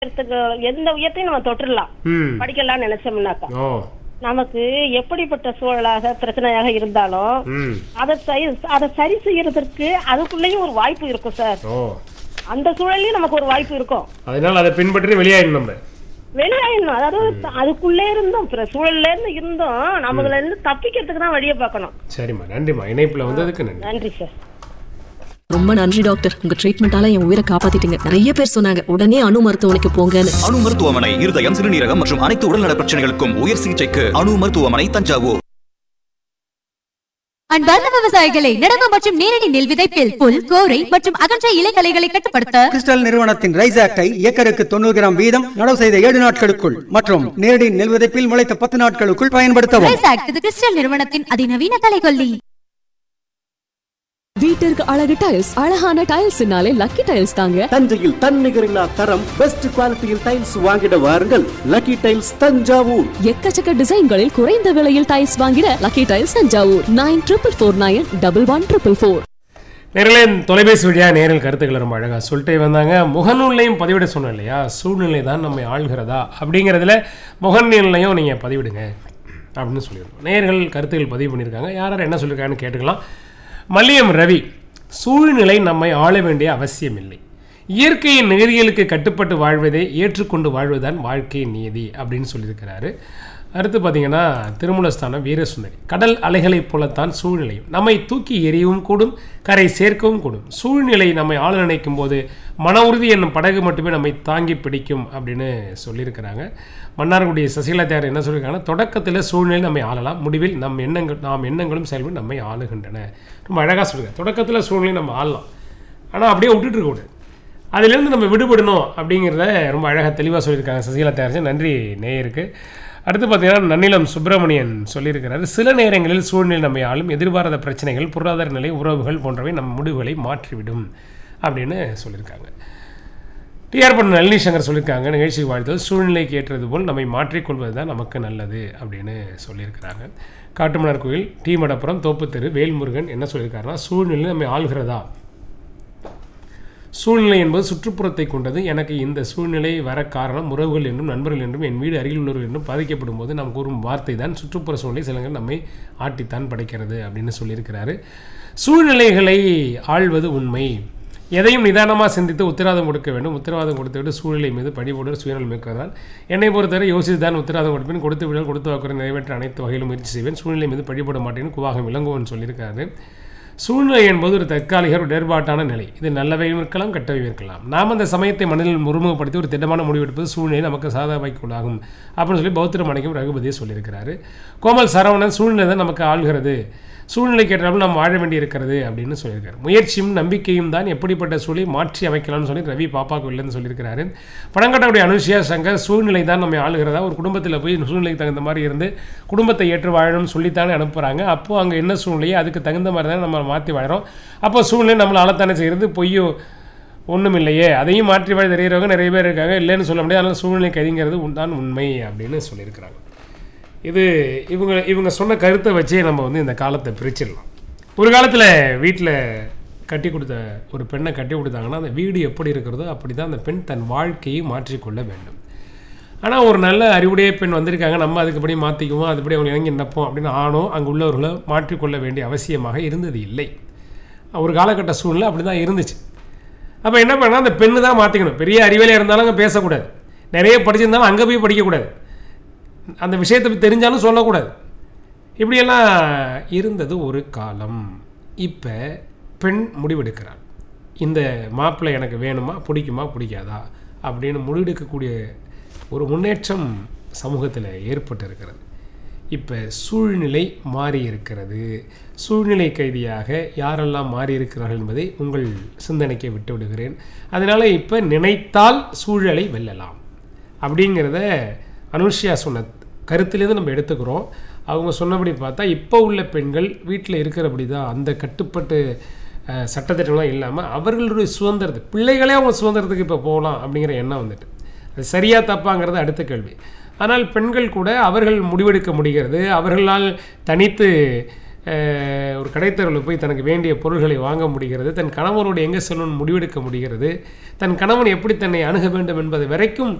உயரத்துக்கு எந்த உயரத்தையும் நம்ம தொட்டுடலாம் ம் படிக்கலாம்னு நினைச்சோம்னாக்கா ஓ நமக்கு எப்படிப்பட்ட சூழலாக பிரச்சனையாக இருந்தாலும் ம் அதை சரி அதை சரி செய்யறதற்கு அதுக்குள்ளேயும் ஒரு வாய்ப்பு இருக்கும் சார் ஓ அந்த சூழலையும் நமக்கு ஒரு வாய்ப்பு இருக்கும் அதனால அதை பின்பற்றி வெளியாயிடும் நம்ம வெளியாயிடணும் அதாவது அதுக்குள்ளே இருந்தோம் பிற சூழல்ல இருந்து இருந்தோம் நமக்குல இருந்து தப்பிக்கிறதுக்கு தான் வழியை பார்க்கணும் சரிம்மா நன்றிம்மா இணைப்புல வந்ததுக்கு நன்றி நன்றி சார் ரொம்ப நன்றி டாக்டர் உங்க ட்ரீட்மெண்டால என் உயிரை காப்பாத்திட்டீங்க நிறைய பேர் சொன்னாங்க உடனே அணு மருத்துவமனைக்கு போங்கன்னு அணு மருத்துவமனை இருதயம் சிறுநீரகம் மற்றும் அனைத்து உடல்நல பிரச்சனைகளுக்கும் உயர் சிகிச்சைக்கு அணு மருத்துவமனை தஞ்சாவூர் அன்பார்ந்த விவசாயிகளை நடவு மற்றும் நேரடி நெல் விதைப்பில் புல் கோரை மற்றும் அகன்ற இலைகளைகளை கட்டுப்படுத்த கிறிஸ்டல் நிறுவனத்தின் ரைஸ் ஆக்டை ஏக்கருக்கு தொண்ணூறு கிராம் வீதம் நடவு செய்த ஏழு நாட்களுக்குள் மற்றும் நேரடி நெல் விதைப்பில் முளைத்த பத்து நாட்களுக்குள் பயன்படுத்தவும் ரைஸ் ஆக்ட் இது கிறிஸ்டல் நிறுவனத்தின் அதிநவீன கலைகொல்லி வீட்டிற்கு அழகு டைல்ஸ் அழகான டைல்ஸ்னாலே லக்கி டைல்ஸ் தாங்க தஞ்சையில் தன்னிகரில்லா தரம் பெஸ்ட் குவாலிட்டியில் டைல்ஸ் வாங்கிட வாருங்கள் லக்கி டைல்ஸ் தஞ்சாவூர் எக்கச்சக்க டிசைன்களில் குறைந்த விலையில் டைல்ஸ் வாங்கிட lucky tiles Thanjavur nine triple four nine double one triple four நேரிலே தொலைபேசி வழியா நேரில் கருத்துக்களை ரொம்ப அழகா சொல்லிட்டே வந்தாங்க முகநூல்லையும் பதிவிட சொன்னோம் இல்லையா சூழ்நிலை தான் நம்மை ஆள்கிறதா அப்படிங்கிறதுல முகநூல்லையும் நீங்க பதிவிடுங்க அப்படின்னு சொல்லியிருக்கோம் நேர்கள் கருத்துக்கள் பதிவு பண்ணியிருக்காங்க யார் யார் என்ன சொல்லியிருக்காங்கன்னு கேட்டுக்கலாம் மல்லியம் ரவி சூழ்நிலை நம்மை ஆள வேண்டிய அவசியமில்லை இயற்கையின் நிகழ்ச்சிகளுக்கு கட்டுப்பட்டு வாழ்வதை ஏற்றுக்கொண்டு வாழ்வதுதான் வாழ்க்கையின் நீதி அப்படின்னு சொல்லியிருக்கிறாரு அடுத்து பார்த்தீங்கன்னா திருமூலஸ்தானம் வீரசுந்தரி கடல் அலைகளைப் போலத்தான் சூழ்நிலையும் நம்மை தூக்கி எறியவும் கூடும் கரை சேர்க்கவும் கூடும் சூழ்நிலை நம்மை ஆள நினைக்கும் போது மன உறுதி என்னும் படகு மட்டுமே நம்மை தாங்கி பிடிக்கும் அப்படின்னு சொல்லியிருக்கிறாங்க மன்னார்குடி சசிகலா தேவர் என்ன சொல்லியிருக்காங்கன்னா தொடக்கத்தில் சூழ்நிலை நம்மை ஆளலாம் முடிவில் நம் எண்ணங்கள் நாம் எண்ணங்களும் செயல்படும் நம்மை ஆளுகின்றன ரொம்ப அழகாக சொல்லுங்க தொடக்கத்தில் சூழ்நிலை நம்ம ஆளலாம் ஆனால் அப்படியே விட்டுட்டு இருக்கக்கூடாது அதிலிருந்து நம்ம விடுபடணும் அப்படிங்கிறத ரொம்ப அழகாக தெளிவாக சொல்லியிருக்காங்க சசிகலா தேரசன் நன்றி நேயருக்கு அடுத்து பார்த்தீங்கன்னா நன்னிலம் சுப்பிரமணியன் சொல்லியிருக்கிறாரு சில நேரங்களில் சூழ்நிலை நம்மை ஆளும் எதிர்பாராத பிரச்சனைகள் பொருளாதார நிலை உறவுகள் போன்றவை நம் முடிவுகளை மாற்றிவிடும் அப்படின்னு சொல்லியிருக்காங்க டிஆர் பண்ண நளினி சங்கர் சொல்லியிருக்காங்க நிகழ்ச்சி வாழ்த்தல் சூழ்நிலைக்கு ஏற்றது போல் நம்மை மாற்றிக்கொள்வது தான் நமக்கு நல்லது அப்படின்னு சொல்லியிருக்கிறாங்க காட்டுமன்னார் கோயில் டி மடப்புரம் தோப்புத்தெரு வேல்முருகன் என்ன சொல்லியிருக்காருன்னா சூழ்நிலை நம்மை ஆள்கிறதா சூழ்நிலை என்பது சுற்றுப்புறத்தை கொண்டது எனக்கு இந்த சூழ்நிலை வர காரணம் உறவுகள் என்றும் நண்பர்கள் என்றும் என் வீடு அருகில் உள்ளவர்கள் என்றும் பாதிக்கப்படும் போது நாம் கூறும் வார்த்தை தான் சுற்றுப்புற சூழ்நிலை சிலங்கள் நம்மை ஆட்டித்தான் படைக்கிறது அப்படின்னு சொல்லியிருக்கிறாரு சூழ்நிலைகளை ஆள்வது உண்மை எதையும் நிதானமாக சிந்தித்து உத்தரவாதம் கொடுக்க வேண்டும் உத்தரவாதம் கொடுத்துவிட்டு சூழ்நிலை மீது படிபோடு சுயநலம் இருக்கிறதால் என்னை பொறுத்தவரை யோசித்து தான் உத்தரவாதம் கொடுப்பேன் கொடுத்து விடல் கொடுத்து வாக்குறை நிறைவேற்ற அனைத்து வகையிலும் முயற்சி செய்வேன் சூழ்நிலை மீது படிபோட மாட்டேன்னு குவாகம் இளங்கோவன் சொல்லியிருக்காரு சூழ்நிலை என்பது ஒரு தற்காலிக ஒரு இடர்பாட்டான நிலை இது நல்லவையும் இருக்கலாம் கெட்டவையும் இருக்கலாம் நாம் அந்த சமயத்தை மனதில் முருமுகப்படுத்தி ஒரு திட்டமான முடிவெடுப்பது சூழ்நிலை நமக்கு சாதகமாக்கிக்கொள்ளாகும் அப்படின்னு சொல்லி பௌத்திர மணிக்கும் ரகுபதியை சொல்லியிருக்கிறாரு கோமல் சரவணன் சூழ்நிலை தான் நமக்கு ஆள்கிறது சூழ்நிலைக்கு ஏற்றாலும் நாம் வாழ வேண்டி இருக்கிறது அப்படின்னு சொல்லியிருக்காரு முயற்சியும் நம்பிக்கையும் தான் எப்படிப்பட்ட சூழலை மாற்றி அமைக்கலாம்னு சொல்லி ரவி பாப்பாக்கு இல்லைன்னு சொல்லியிருக்கிறாரு படங்கட்டவுடைய அனுஷியா சங்கர் சூழ்நிலை தான் நம்மை ஆளுகிறதா ஒரு குடும்பத்தில் போய் சூழ்நிலைக்கு தகுந்த மாதிரி இருந்து குடும்பத்தை ஏற்று வாழணும்னு சொல்லித்தானே அனுப்புகிறாங்க அப்போது அங்கே என்ன சூழ்நிலையோ அதுக்கு தகுந்த மாதிரி தான் நம்ம மாற்றி வாழறோம் அப்போ சூழ்நிலை நம்மளை ஆளத்தானே செய்கிறது பொய்யோ ஒன்றும் இல்லையே அதையும் மாற்றி வாழ தெரிகிறவங்க நிறைய பேர் இருக்காங்க இல்லைன்னு சொல்ல முடியாது அதனால் சூழ்நிலை கைதிங்கிறது உண்டான் உண்மை அப்படின்னு சொல்லியிருக்கிறாங்க இது இவங்க இவங்க சொன்ன கருத்தை வச்சே நம்ம வந்து இந்த காலத்தை பிரிச்சிடலாம் ஒரு காலத்தில் வீட்டில் கட்டி கொடுத்த ஒரு பெண்ணை கட்டி கொடுத்தாங்கன்னா அந்த வீடு எப்படி இருக்கிறதோ அப்படி தான் அந்த பெண் தன் வாழ்க்கையை மாற்றிக்கொள்ள வேண்டும் ஆனால் ஒரு நல்ல அறிவுடைய பெண் வந்திருக்காங்க நம்ம அதுக்குப்படி மாற்றிக்குவோம் அதுபடி அவங்க இறங்கி நிற்போம் அப்படின்னு ஆணோ அங்கே உள்ளவர்களை மாற்றிக்கொள்ள வேண்டிய அவசியமாக இருந்தது இல்லை ஒரு காலகட்ட சூழ்நிலை அப்படி தான் இருந்துச்சு அப்போ என்ன பண்ணால் அந்த பெண்ணு தான் மாற்றிக்கணும் பெரிய அறிவியலாக இருந்தாலும் அங்கே பேசக்கூடாது நிறைய படிச்சிருந்தாலும் அங்கே போய் படிக்கக்கூடாது அந்த விஷயத்தை பத்தி தெரிஞ்சாலும் சொல்லக்கூடாது இப்படியெல்லாம் இருந்தது ஒரு காலம் இப்போ பெண் முடிவெடுக்கிறாள் இந்த மாப்பிள்ளை எனக்கு வேணுமா பிடிக்குமா பிடிக்காதா அப்படின்னு முடிவெடுக்கக்கூடிய ஒரு முன்னேற்றம் சமூகத்தில் ஏற்பட்டு இருக்கிறது இப்போ சூழ்நிலை மாறி இருக்கிறது சூழ்நிலை கைதியாக யாரெல்லாம் மாறி இருக்கிறார்கள் என்பதை உங்கள் சிந்தனைக்கு விட்டு விடுகிறேன் அதனால் இப்போ நினைத்தால் சூழலை வெல்லலாம் அப்படிங்கிறத அனுஷ்யா சொன்ன கருத்திலேருந்து நம்ம எடுத்துக்கிறோம் அவங்க சொன்னபடி பார்த்தா இப்போ உள்ள பெண்கள் வீட்டில் இருக்கிறபடி தான் அந்த கட்டுப்பட்டு அஹ், சட்டத்திட்டம்லாம் இல்லாமல் அவர்களுடைய சுதந்திரத்தை பிள்ளைகளே அவங்க சுதந்திரத்துக்கு இப்போ போகலாம் அப்படிங்கிற எண்ணம் வந்துட்டு அது சரியா தப்பாங்கிறது அடுத்த கேள்வி ஆனால் பெண்கள் கூட அவர்கள் முடிவெடுக்க முடிகிறது அவர்களால் தனித்து அஹ், ஒரு கடைத்தெருவில் போய் தனக்கு வேண்டிய பொருள்களை வாங்க முடிகிறது தன் கணவனோடு எங்கே செல்லணும்னு முடிவெடுக்க முடிகிறது தன் கணவன் எப்படி தன்னை அணுக வேண்டும் என்பது வரைக்கும்